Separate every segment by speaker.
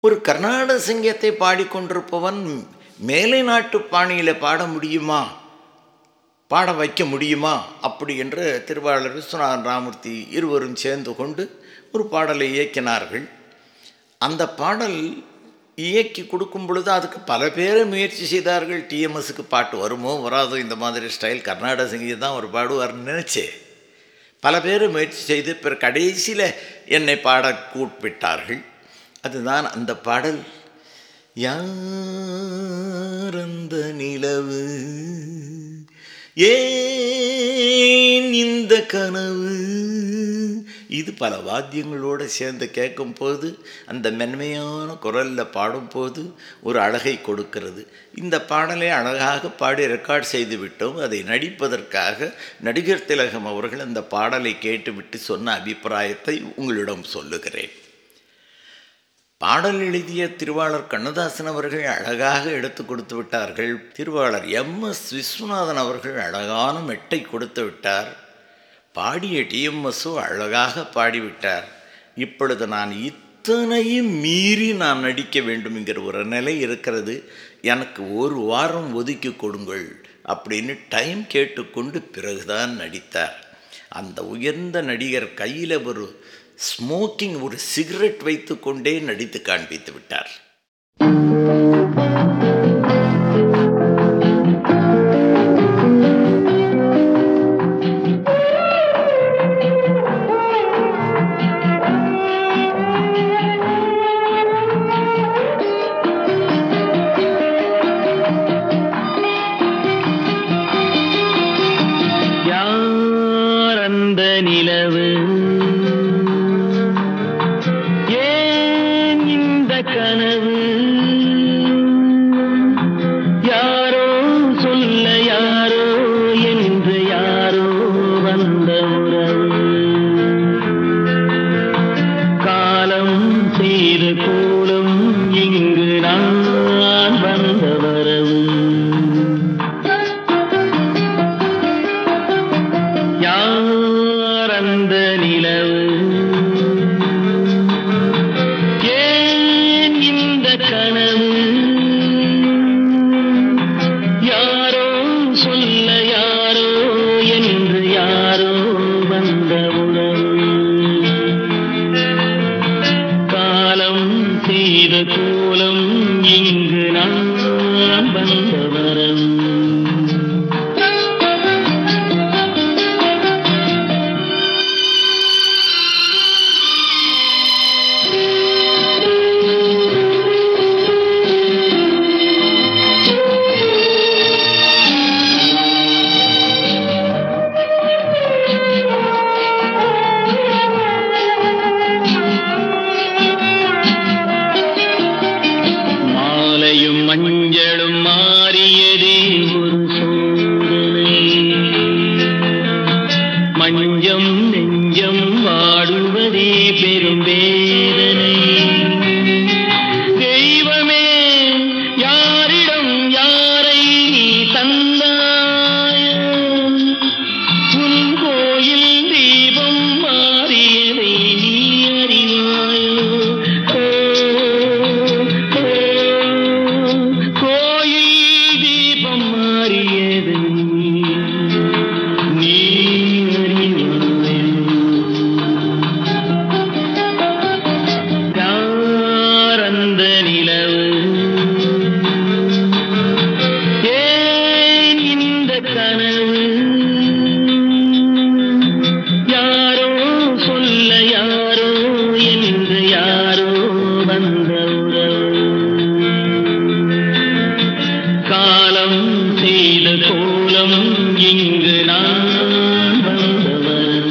Speaker 1: ஒரு கர்நாடக சங்கீதத்தை பாடிக்கொண்டிருப்பவன் மேலை நாட்டு பாணியில் பாட முடியுமா பாட வைக்க முடியுமா அப்படி என்று திருவாளர் விஸ்வநாதன் ராமூர்த்தி இருவரும் சேர்ந்து கொண்டு ஒரு பாடலை இயக்கினார்கள் அந்த பாடல் இயக்கி கொடுக்கும் பொழுது அதுக்கு பல பேர் முயற்சி செய்தார்கள் டிஎம்எஸ்க்கு பாட்டு வருமோ வராதோ இந்த மாதிரி ஸ்டைல் கர்நாடக சங்கீதம் தான் ஒரு பாடுவார்னு நினச்சேன் பல பேர் முயற்சி செய்து பிற கடைசியில் என்னை பாட கூப்பிட்டார்கள் அதுதான் அந்த பாடல் யாரந்த நிலவு ஏன் இந்த கனவு இது பல வாத்தியங்களோடு சேர்ந்து கேட்கும்போது அந்த மென்மையான குரலில் பாடும்போது ஒரு அழகை கொடுக்கிறது இந்த பாடலை அழகாக பாடி ரெக்கார்ட் செய்து விட்டோம் அதை நடிப்பதற்காக நடிகர் திலகம் அவர்கள் அந்த பாடலை கேட்டுவிட்டு சொன்ன அபிப்பிராயத்தை உங்களிடம் சொல்லுகிறேன் பாடல் எழுதிய திருவாளர் கண்ணதாசன் அவர்கள் அழகாக எடுத்து கொடுத்து விட்டார்கள் திருவாளர் எம் எஸ் விஸ்வநாதன் அவர்கள் அழகான மெட்டை கொடுத்து விட்டார் பாடிய டிஎம்எஸ்ஸோ அழகாக பாடிவிட்டார் இப்பொழுது நான் இத்தனையும் மீறி நான் நடிக்க வேண்டும் என்கிற ஒரு நிலை இருக்கிறது எனக்கு ஒரு வாரம் ஒதுக்கி கொடுங்கள் அப்படின்னு டைம் கேட்டுக்கொண்டு பிறகுதான் நடித்தார் அந்த உயர்ந்த நடிகர் கையில் ஒரு ஸ்மோக்கிங் ஒரு சிகரெட் வைத்து கொண்டே நடித்து காண்பித்து விட்டார்
Speaker 2: யார் அந்த நிலவு ஏன் இந்த கனவு யாரோ சொல்ல யாரோ என்று யாரோ வந்த உறவு காலம் செய்த கூலம் இங்கு நான் வந்த வரவு யார் அந்த நிலவு ஏன் இந்த கனவு யாரோ சொல்ல யாரோ என்று யாரோ வந்த உணவு காலம் செய்த கோலம் இங்கு நான் வந்த வரவு மாலையும் மஞ்சளும் மாறியதே ஒரு சோதனை மஞ்சம் நெஞ்சம் வாடுவதே பெரும் வேதனை தெய்வமே யாரிடம் யாரை நீ தந்தாயோ உன் கோயில் தீபம் மாறியதை நீ அறிவாயோ ஓ, ஓ, கோயில் தீபம் மாறியதை நீ அறிவாயோ யார் அந்த நிலவு ஏன் இந்த கனவு யாரோ சொல்ல யாரோ என்று யாரோ வந்த உறவு காலம் செய்த கோலம் இங்கு நான் வந்தவர்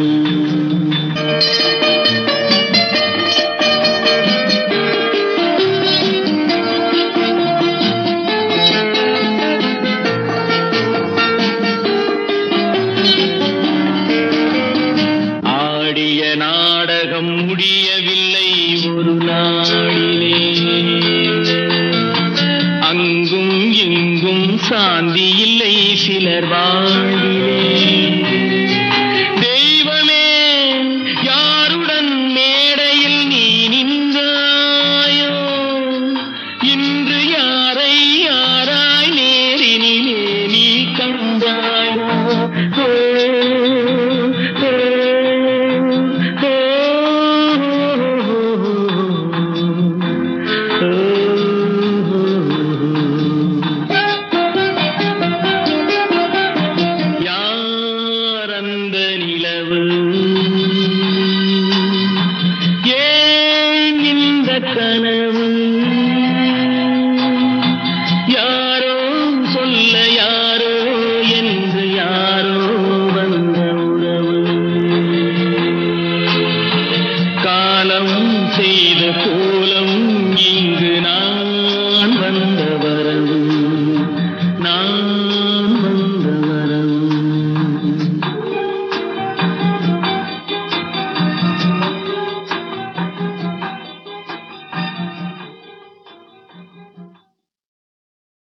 Speaker 2: ஆடிய நாடகம் முடியவில்லை ஒரு நாளிலே அங்கும் இங்கும் சாந்தி இல்லை சிலர் வாழ்விலே தெய்வமே யாருடன் மேடையில் நீ நின்றாயோ கனவு